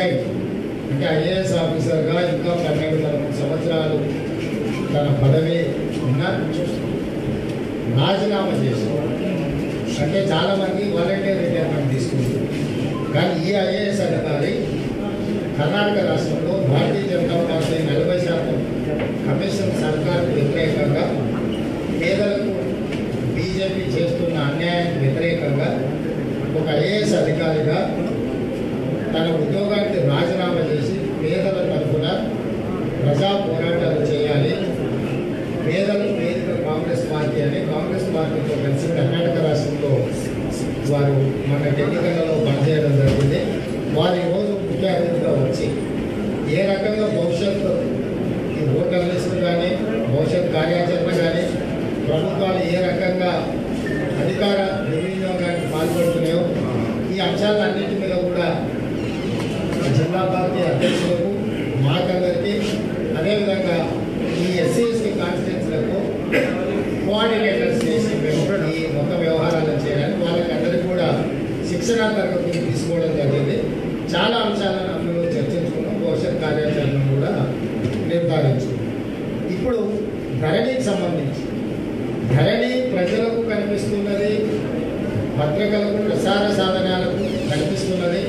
resign అంటే IAS ఆఫీసర్గా ఇంకా పన్నెండు పదమూడు సంవత్సరాలు తన పదవి ఉన్న రాజీనామా చేసి అంటే చాలామంది వాలంటీర్ రిటైర్మెంట్ తీసుకుంటారు కానీ ఈ ఐఏఎస్ అధికారి కర్ణాటక రాష్ట్రంలో భారతీయ జనతా పార్టీ నలభై శాతం కమిషన్ సర్కార్కు వ్యతిరేకంగా పేదలకు బీజేపీ చేస్తున్న అన్యాయానికి వ్యతిరేకంగా ఒక ఐఏఎస్ అధికారిగా తన ఉద్యోగానికి రాజీనామా చేసి పేదల తరఫున ప్రజా పోరాటాలు చేయాలి పేదలు వేదిక కాంగ్రెస్ పార్టీ అని కాంగ్రెస్ పార్టీతో కలిసి కర్ణాటక రాష్ట్రంలో వారు మన ఎన్నికలలో పనిచేయడం జరిగింది వారు ఈరోజు ముఖ్య అతిథిగా వచ్చి ఏ రకంగా భవిష్యత్తు ఈ ఓటర్ లిస్టు కానీ భవిష్యత్ కార్యాచరణ కానీ ప్రభుత్వాలు ఏ రకంగా అధికార దుర్వినియోగానికి పాల్పడుతున్నాయో ఈ అంశాలన్నింటి మీద కూడా జిల్లా పార్టీ అధ్యక్షులకు మాకందరికి అదేవిధంగా ఈ ఎస్సీ ఎస్టీ కాన్స్టిట్యూన్సీలకు కోఆర్డినేటర్స్ చేసి మేము ఈ మొత్తం వ్యవహారాలను చేయడానికి వాళ్ళకి అందరికీ కూడా శిక్షణా తరగతులు తీసుకోవడం జరిగింది చాలా అంశాలను అందులో చర్చించుకున్నాం భవిష్యత్ కార్యాచరణను కూడా నిర్ధారించుకున్నాం ఇప్పుడు ధరణికి సంబంధించి ధరణి ప్రజలకు కనిపిస్తున్నది పత్రికలకు ప్రసార సాధనాలకు కనిపిస్తున్నది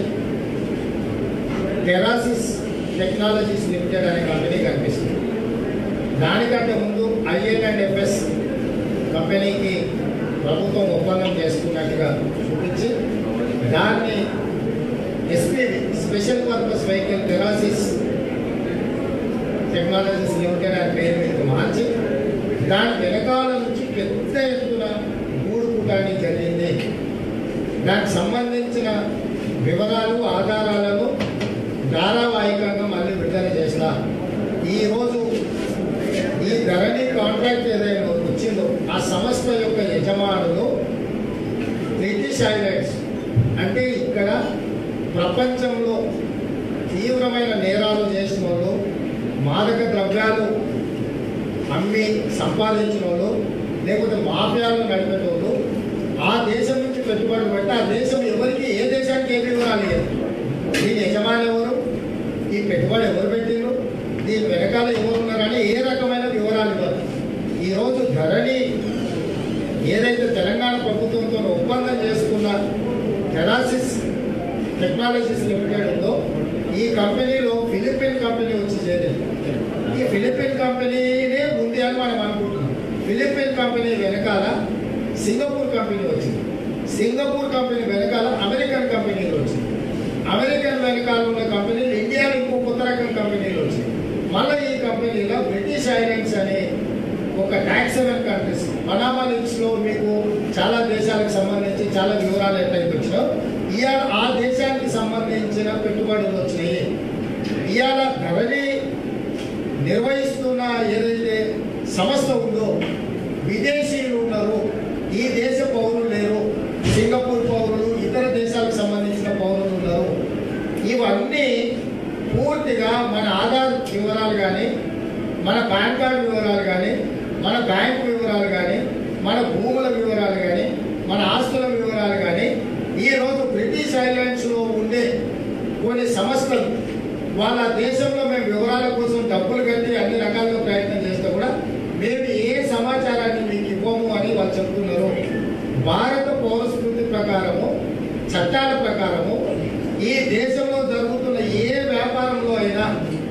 టెరాసిస్ టెక్నాలజీస్ లిమిటెడ్ అనే కంపెనీ కనిపిస్తుంది దానికంటే ముందు ఐఎన్ అండ్ ఎఫ్ఎస్ కంపెనీకి ప్రభుత్వం ఒప్పందం చేసుకున్నట్టుగా చూపించి దాన్ని SPV special purpose vehicle Terasis Technologies Limited అనే పేరు మీద మార్చి దాని వెనకాల నుంచి పెద్ద ఎత్తున గూడు కూటానికి జరిగింది దానికి సంబంధించిన వివరాలు ఆధారాలను ధారావాహికంగా మళ్ళీ విడుదల చేస్తా ఈరోజు ఈ ధరణి కాంట్రాక్ట్ ఏదైనా వచ్చిందో ఆ సంస్థ యొక్క యజమానులు బ్రిటిష్ ఐలాండ్స్ అంటే ఇక్కడ ప్రపంచంలో తీవ్రమైన నేరాలు చేసిన వాళ్ళు మాదక ద్రవ్యాలు అమ్మి సంపాదించిన వాళ్ళు లేకపోతే మాఫియాలు నడిపేటోళ్ళు ఆ దేశం నుంచి పెట్టుబడి పెట్టి ఆ దేశం ఎవరికి ఏ దేశానికి ఏ వివరాలు లేదు దీని యజమాని ఎవరు ఈ పెట్టుబడి ఎవరు పెట్టిండ్రు దీని వెనకాల ఎవరు ఉన్నారని ఏ రకమైన వివరాలు ఇవ్వరు ఈరోజు ధరణి ఏదైతే తెలంగాణ ప్రభుత్వంతో ఒప్పందం చేసుకున్న టెరాసిస్ టెక్నాలజీస్ లిమిటెడ్ ఉందో ఈ కంపెనీలో ఫిలిపిన్ కంపెనీ వచ్చి చేరింది ఈ ఫిలిపిన్ కంపెనీనే ఉంది అని మనం అనుకుంటున్నాం ఫిలిపిన్ కంపెనీ వెనకాల సింగపూర్ కంపెనీ వచ్చింది సింగపూర్ కంపెనీ వెనకాల అమెరికన్ కంపెనీలు వచ్చింది అమెరికన్ వెనకాల ఉన్న కంపెనీలు ఇండియాలో ఇంకో కొత్త రకం కంపెనీలు వచ్చింది మళ్ళీ ఈ కంపెనీలో బ్రిటిష్ ఐలాండ్స్ అనే ఒక tax haven countries Panama links లో మీకు చాలా దేశాలకు సంబంధించి చాలా వివరాలు ఎట్లయితే వచ్చినాయో ఇవాళ ఆ దేశానికి సంబంధించిన పెట్టుబడులు వచ్చినాయి ఇవాళ ధరణి నిర్వహిస్తున్న ఏదైతే సంస్థ ఉందో విదేశీయులు ఉన్నారు ఈ దేశ పౌరులు లేరు సింగపూర్ పౌరులు ఇతర దేశాలకు సంబంధించిన పౌరులు ఉన్నారు ఇవన్నీ పూర్తిగా మన ఆధార్ వివరాలు కానీ మన పాన్ కార్డు వివరాలు కానీ మన బ్యాంక్ వివరాలు కానీ మన భూముల వివరాలు కానీ మన ఆస్తుల వివరాలు కానీ ఈరోజు బ్రిటిష్ ఐలాండ్స్లో ఉండే కొన్ని సంస్థలు వాళ్ళ దేశంలో మేము వివరాల కోసం డబ్బులు కట్టి అన్ని రకాలుగా ప్రయత్నం చేస్తే కూడా మేము ఏ సమాచారాన్ని మీకు ఇవ్వము అని వాళ్ళు చెప్తున్నారు భారత పౌరస్మృతి ప్రకారము చట్టాల ప్రకారము ఈ దేశంలో జరుగుతున్న ఏ వ్యాపారంలో అయినా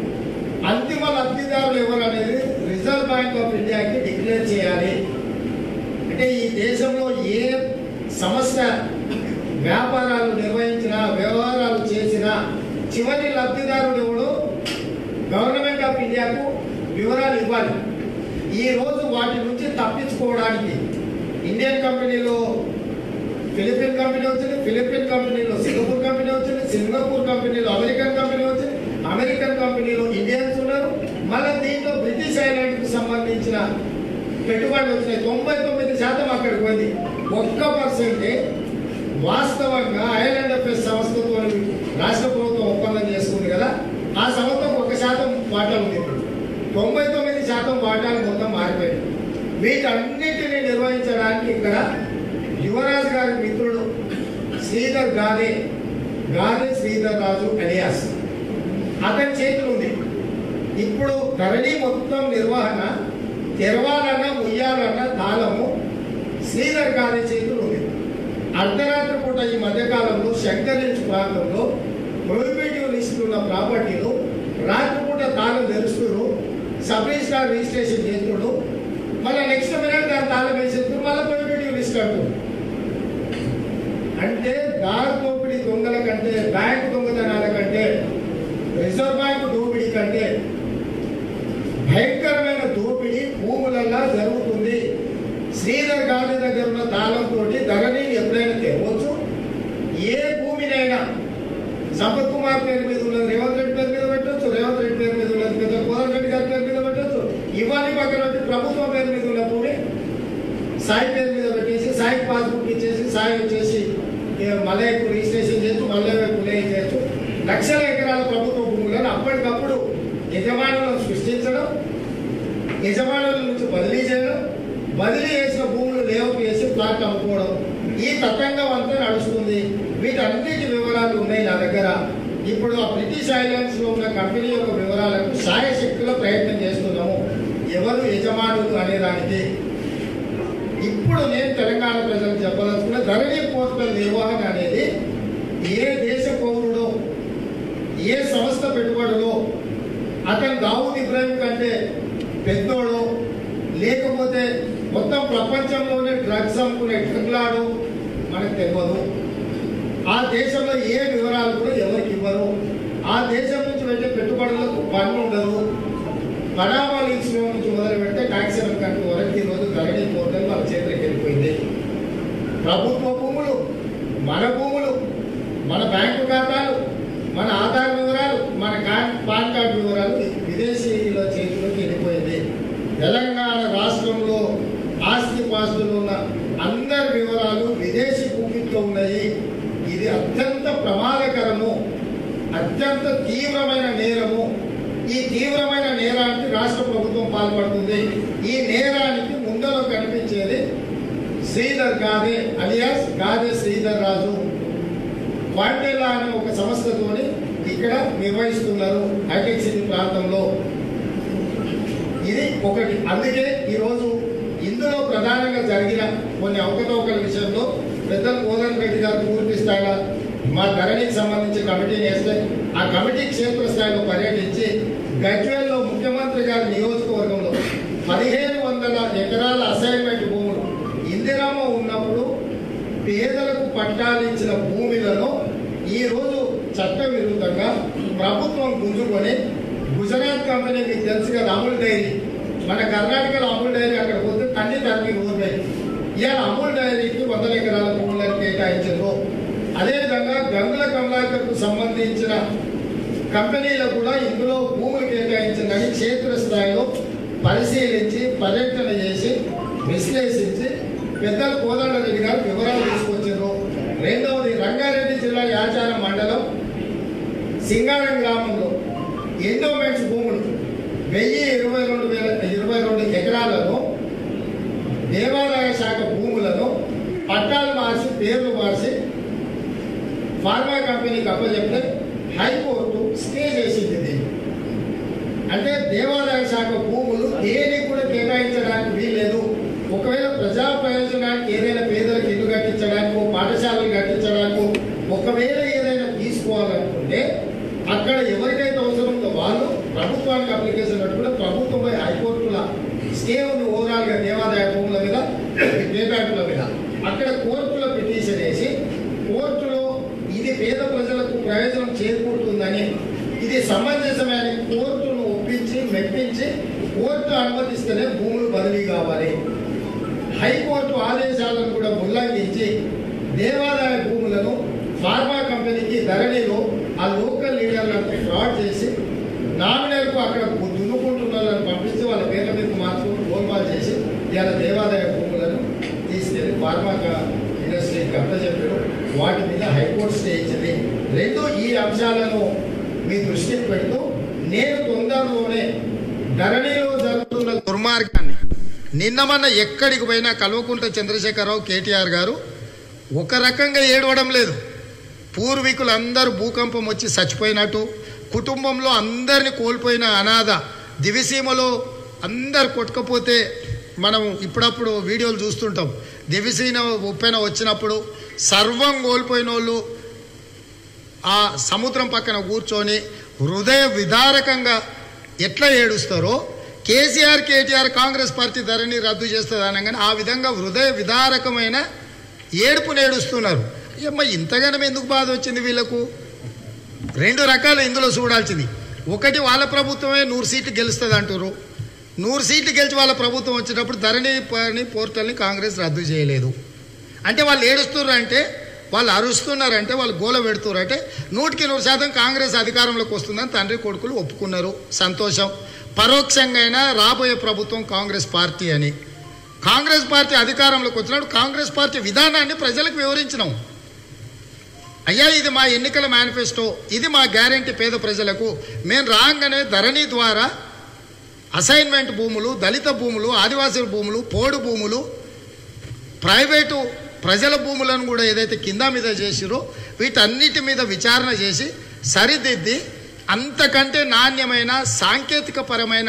అంతిమ లబ్ధిదారులు ఎవరు అనేది రిజర్వ్ బ్యాంక్ ఆఫ్ ఇండియాకి డిక్లేర్ చేయాలి అంటే ఈ దేశంలో ఏ సంస్థ వ్యాపారాలు నిర్వహించినా వ్యవహారాలు చేసినా చివరి లబ్ధిదారుడు ఎవడు గవర్నమెంట్ ఆఫ్ ఇండియాకు వివరాలు ఇవ్వాలి ఈ రోజు వాటి నుంచి తప్పించుకోవడానికి ఇండియన్ కంపెనీలో ఫిలిపిన్ కంపెనీ వచ్చింది ఫిలిపిన్ కంపెనీలో సింగపూర్ కంపెనీ వచ్చింది సింగపూర్ కంపెనీలో అమెరికన్ కంపెనీ వచ్చింది అమెరికన్ కంపెనీలో ఇండియన్స్ ఉన్నారు మళ్ళీ దీంట్లో బ్రిటిష్ ఐలాండ్ కు సంబంధించిన పెట్టుబడులు వచ్చినాయి తొంభై తొమ్మిది శాతం అక్కడికి పోయింది ఒక్క పర్సెంటే వాస్తవంగా ఐలాండ్ ఎఫ్ఎస్ సంస్థతో రాష్ట్ర ప్రభుత్వం ఒప్పందం చేసుకుంది కదా ఆ సంస్థకు ఒక శాతం వాటా ఉంది ఇప్పుడు తొంభై తొమ్మిది శాతం వాటాలు మొత్తం మారిపోయాయి వీటన్నిటిని నిర్వహించడానికి ఇక్కడ యువరాజు గారి మిత్రుడు శ్రీధర్ గాదే గాదే శ్రీధర్ రాజు అలియాస్ అతని చేతులు ఉంది ఇప్పుడు ధరణి మొత్తం నిర్వహణ తెరవాలన్న ముయ్యాలన్న తాళము శ్రీధర్ గారి చేతులు ఉంది అర్ధరాత్రి పూట ఈ మధ్యకాలంలో శంకరేజ్ ప్రాంతంలో ప్రొహిబిటివ్ లిస్ట్ ఉన్న ప్రాపర్టీలు రాత్రిపూట తాళం తెరుస్తున్నారు సబ్ రిజిస్టార్ రిజిస్ట్రేషన్ చేస్తుడు మళ్ళీ నెక్స్ట్ మినిట్ దాని తాళం వేసేస్తున్నారు మళ్ళీ ప్రొహిబిటివ్ లిస్ట్ అంటున్నారు అంటే దారి దోపిడీ దొంగల కంటే బ్యాంక్ దొంగతనాల కంటే రిజర్వ్ బ్యాంక్ దోపిడీ కంటే భయంకరమైన దోపిడీ భూములల్లా జరుగుతుంది శ్రీధర్ గాంధీ దగ్గర ఉన్న తాళంతో ధరణిని ఎప్పుడైనా తెరవచ్చు ఏ భూమినైనా సంపత్ కుమార్ పేరు మీద ఉన్నది రేవంత్ రెడ్డి పేరు మీద పెట్టచ్చు రేవంత్ రెడ్డి పేరు మీద ఉన్నది పెద్ద కోదండ రెడ్డి గారి పేరు మీద పెట్టచ్చు ఇవన్నీ పక్కన పెట్టి ప్రభుత్వం పేరు మీద ఉన్న భూమి సాయి పేరు మీద పెట్టేసి సాయి పాస్బుక్ ఇచ్చేసి సాయి వచ్చేసి మలయకు రిజిస్ట్రేషన్ చేయొచ్చు మల్లయ్యకు లేయం చేయొచ్చు లక్షల ఎకరాల ప్రభుత్వ భూములను అప్పటికప్పుడు యజమానులను సృష్టించడం యజమానుల నుంచి బదిలీ చేయడం బదిలీ చేసిన భూములు లేఅవుట్ చేసి ప్లాట్ అమ్ముకోవడం ఈ తతంగం అంతా నడుస్తుంది వీటన్నిటి వివరాలు ఉన్నాయి నా దగ్గర ఇప్పుడు ఆ బ్రిటిష్ ఐలాండ్స్ లో ఉన్న కంపెనీ యొక్క వివరాలకు శాయశక్తిలో ప్రయత్నం చేస్తున్నాము ఎవరు యజమానులు అనేదానికి ఇప్పుడు నేను తెలంగాణ ప్రజలకు చెప్పదలుచుకున్న ధరణి పోర్టల్ నిర్వహణ అనేది ఏ దేశ పౌరుడో ఏ సంస్థ పెట్టుబడిలో అతను దావుద్ ఇబ్రాహిం కంటే పెద్దోడు లేకపోతే మొత్తం ప్రపంచంలోనే డ్రగ్స్ అమ్ముకునే డ్రగ్లాడు మనకు తెలియదు ఆ దేశంలో ఏ వివరాలు కూడా ఎవరికి ఇవ్వరు ఆ దేశం నుంచి వెళ్ళే పెట్టుబడులకు పన్ను ఉండదు పనామా లీగ్స్ నుంచి మొదలు పెడితే ట్యాక్స్ కంట్రీ వరకు ఈ రోజు ధరణి పోర్టల్ వాళ్ళ చేతికి వెళ్ళిపోయింది ప్రభుత్వ భూములు మన భూములు మన బ్యాంకు ఖాతాలు మన ఆధార్ వివరాలు మన కా- పాన్ కార్డు వివరాలు విదేశీయుల చేతిలోకి వెళ్ళిపోయింది తెలంగాణ రాష్ట్రంలో ఆస్తి పాస్తులు ఉన్న అందరి వివరాలు విదేశీ భూమిలో ఉన్నాయి ఇది అత్యంత ప్రమాదకరము అత్యంత తీవ్రమైన నేరము ఈ తీవ్రమైన నేరానికి రాష్ట్ర ప్రభుత్వం పాల్పడుతుంది ఈ నేరానికి ముందర కనిపించేది శ్రీధర్ గాదే అలియాస్ గాదే శ్రీధర్ రాజు వాంటెలా అనే ఒక సంస్థతోని ఇక్కడ నిర్వహిస్తున్నారు హైటెక్ సిటీ ప్రాంతంలో ఇది ఒకటి అందుకే ఈరోజు ఇందులో ప్రధానంగా జరిగిన కొన్ని అవకతవకల విషయంలో పెద్దలు కోదన్ రెడ్డి గారు పూర్తి స్థాయిలో మా ధరణికి సంబంధించి కమిటీని వేస్తే ఆ కమిటీ క్షేత్ర స్థాయిలో పర్యటించి గజ్వేల్లో ముఖ్యమంత్రి గారి నియోజకవర్గంలో పదిహేను వందల ఎకరాల అసైన్మెంట్ భూములు ఇందిరమ్మ ఉన్నప్పుడు పేదలకు పట్టాలించిన భూములను ఈ రోజు చట్ట విరుద్ధంగా ప్రభుత్వం గుంజుకొని గుజరాత్ కంపెనీ మీకు తెలుసు కదా అమూల్ డైరీ మన కర్ణాటకలో అమూల్ డైరీ అక్కడ పోతే తన్ని తన్ని ఊరిపోయి ఇవాళ అమూల్ డైరీకి వందల ఎకరాల భూములను కేటాయించారు అదేవిధంగా గంగుల కమలాకర్కు సంబంధించిన కంపెనీలు కూడా ఇందులో భూములు కేటాయించిందని క్షేత్రస్థాయిలో పరిశీలించి పర్యటన చేసి విశ్లేషించి పెద్దలు కోదండ రెడ్డి గారు వివరాలు తీసుకొచ్చారు రెండవది రంగారెడ్డి జిల్లా యాచారం మండలం సింగారం గ్రామంలో ఎండోమెంట్స్ భూములు వెయ్యి ఇరవై రెండు వేల ఇరవై రెండు ఎకరాలను దేవాదాయ శాఖ భూములను పట్టాలు మార్చి పేర్లు మార్చి ఫార్మా కంపెనీకి అప్పచెప్తే హైకోర్టు స్టే చేసింది దీన్ని అంటే దేవాదాయ శాఖ భూములు దేనికి కూడా కేటాయించడానికి వీల్లేదు ఒకవేళ ప్రజా ప్రయోజనానికి ఏదైనా పేదలకు ఇల్లు కట్టించడానికి పాఠశాలలు కట్టించడానికి ఒకవేళ ఏదైనా తీసుకోవాలనుకుంటే అక్కడ ఎవరికైతే అవసరం ఉందో వాళ్ళు ప్రభుత్వానికి అప్లికేషన్ పెట్టుకుంటే ప్రభుత్వంపై హైకోర్టుల స్టే ఉంది ఓవరాల్ గా దేవాదాయ భూముల మీద కేటాయింపుల మీద అక్కడ కోర్టులో పిటిషన్ వేసి కోర్టులో ఇది పేద ప్రజలకు ప్రయోజనం చేకూరుతుందని ఇది సమంజసమైన కోర్టును ఒప్పించి మెప్పించి కోర్టు అనుమతిస్తేనే భూములు బదిలీ కావాలి హైకోర్టు ఆదేశాలను కూడా ఉల్లంఘించి దేవాదాయ భూములను ఫార్మా కంపెనీకి ధరణిలో ఆ లోకల్ లీడర్లను ఫ్రాడ్ చేసి నామినల్కు అక్కడ దున్నుకుంటున్న వాళ్ళని పంపించి వాళ్ళ పేర్ల మీద మార్చుకుంటూ గోల్మాల్ చేసి ఇవాళ దేవాదాయ భూములను తీసుకెళ్లి ఫార్మా ఇండస్ట్రీకి అప్పచెప్పారు వాటి మీద హైకోర్టు స్టే ఇచ్చింది రెండు ఈ అంశాలను మీ దృష్టికి పెడుతూ నేను తొందరలోనే ధరణిలో జరుగుతున్న దుర్మార్గాన్ని నిన్న మొన్న ఎక్కడికి పోయినా కల్వకుంట్ల చంద్రశేఖరరావు కేటీఆర్ గారు ఒక రకంగా ఏడవడం లేదు పూర్వీకులందరూ భూకంపం వచ్చి చచ్చిపోయినట్టు కుటుంబంలో అందరిని కోల్పోయిన అనాథ దివిసీమలో అందరు కొట్టుకపోతే మనం ఇప్పుడప్పుడు వీడియోలు చూస్తుంటాం దివిసీమ ఉప్పెన వచ్చినప్పుడు సర్వం కోల్పోయిన వాళ్ళు ఆ సముద్రం పక్కన కూర్చొని హృదయ విదారకంగా ఎట్లా ఏడుస్తారో కేసీఆర్ కేటీఆర్ కాంగ్రెస్ పార్టీ ధరని రద్దు చేస్తుంది అనగానే ఆ విధంగా హృదయ విదారకమైన ఏడుపుని ఏడుస్తున్నారు అమ్మ ఇంతగానం ఎందుకు బాధ వచ్చింది వీళ్ళకు రెండు రకాలు ఇందులో చూడాల్సింది ఒకటి వాళ్ళ ప్రభుత్వమే నూరు సీట్లు గెలుస్తుంది అంటారు నూరు సీట్లు గెలిచి వాళ్ళ ప్రభుత్వం వచ్చేటప్పుడు ధరణి పని పోర్టల్ని కాంగ్రెస్ రద్దు చేయలేదు అంటే వాళ్ళు ఏడుస్తున్నారు అంటే వాళ్ళు అరుస్తున్నారంటే వాళ్ళు గోల పెడుతున్నారంటే నూటికి నూరు శాతం కాంగ్రెస్ అధికారంలోకి వస్తుందని తండ్రి కొడుకులు ఒప్పుకున్నారు సంతోషం పరోక్షంగా అయినా రాబోయే ప్రభుత్వం కాంగ్రెస్ పార్టీ అని కాంగ్రెస్ పార్టీ అధికారంలోకి వచ్చినప్పుడు కాంగ్రెస్ పార్టీ విధానాన్ని ప్రజలకు వివరించినాం అయ్యా ఇది మా ఎన్నికల మేనిఫెస్టో ఇది మా గ్యారంటీ పేద ప్రజలకు మేము రాగానే ధరణి ద్వారా అసైన్మెంట్ భూములు దళిత భూములు ఆదివాసీ భూములు పోడు భూములు ప్రైవేటు ప్రజల భూములను కూడా ఏదైతే కింద మీద చేసిరో వీటన్నిటి మీద విచారణ చేసి సరిదిద్ది అంతకంటే నాణ్యమైన సాంకేతిక పరమైన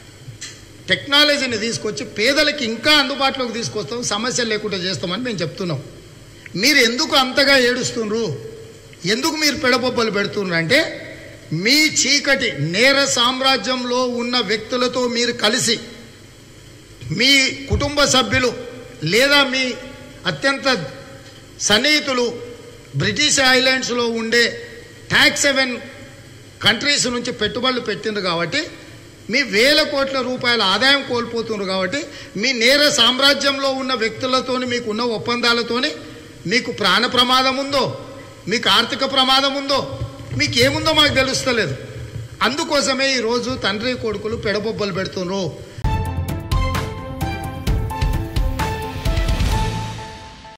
టెక్నాలజీని తీసుకొచ్చి పేదలకి ఇంకా అందుబాటులోకి తీసుకొస్తాం సమస్యలు లేకుండా చేస్తామని మేము చెప్తున్నాం మీరు ఎందుకు అంతగా ఏడుస్తుండ్రు ఎందుకు మీరు పెడబొబ్బలు పెడుతున్నారు అంటే మీ చీకటి నేర సామ్రాజ్యంలో ఉన్న వ్యక్తులతో మీరు కలిసి మీ కుటుంబ సభ్యులు లేదా మీ అత్యంత సన్నిహితులు బ్రిటిష్ ఐలాండ్స్లో ఉండే ట్యాక్స్ సెవెన్ కంట్రీస్ నుంచి పెట్టుబడులు పెట్టిండ్రు కాబట్టి మీ వేల కోట్ల రూపాయల ఆదాయం కోల్పోతున్నారు కాబట్టి మీ నేర సామ్రాజ్యంలో ఉన్న వ్యక్తులతోని మీకు ఉన్న ఒప్పందాలతోని మీకు ప్రాణ ప్రమాదం ఉందో మీకు ఆర్థిక ప్రమాదం ఉందో మీకు ఏముందో మాకు తెలుస్తలేదు అందుకోసమే ఈరోజు తండ్రి కొడుకులు పెడబొబ్బలు పెడుతున్నారు